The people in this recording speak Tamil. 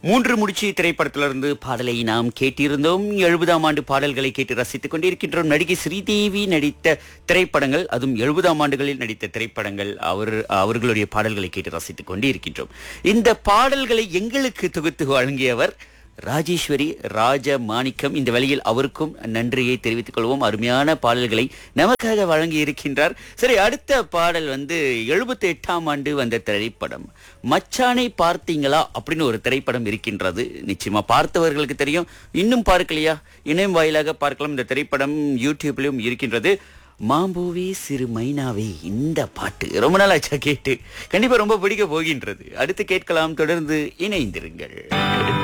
மூன்று முடிச்சு திரைப்படத்திலிருந்து பாடலை நாம் கேட்டிருந்தோம் எழுபதாம் ஆண்டு பாடல்களை கேட்டு ரசித்துக் கொண்டிருக்கின்றோம் நடிகை ஸ்ரீதேவி நடித்த திரைப்படங்கள் அதுவும் எழுபதாம் ஆண்டுகளில் நடித்த திரைப்படங்கள் அவர் அவர்களுடைய பாடல்களை கேட்டு ரசித்துக் கொண்டிருக்கின்றோம் இந்த பாடல்களை எங்களுக்கு தொகுத்து வழங்கியவர் ராஜேஸ்வரி ராஜ மாணிக்கம் இந்த வழியில் அவருக்கும் நன்றியை தெரிவித்துக் கொள்வோம் அருமையான பாடல்களை நமக்காக வழங்கி இருக்கின்றார் சரி அடுத்த பாடல் வந்து எழுபத்தி எட்டாம் ஆண்டு வந்த திரைப்படம் மச்சானை பார்த்தீங்களா அப்படின்னு ஒரு திரைப்படம் இருக்கின்றது நிச்சயமா பார்த்தவர்களுக்கு தெரியும் இன்னும் பார்க்கலையா இணையம் வாயிலாக பார்க்கலாம் இந்த திரைப்படம் யூடியூப்லயும் இருக்கின்றது மாம்பூவே சிறு மைனாவே இந்த பாட்டு ரொம்ப நாள் ஆச்சா கேட்டு கண்டிப்பா ரொம்ப பிடிக்க போகின்றது அடுத்து கேட்கலாம் தொடர்ந்து இணைந்திருங்கள்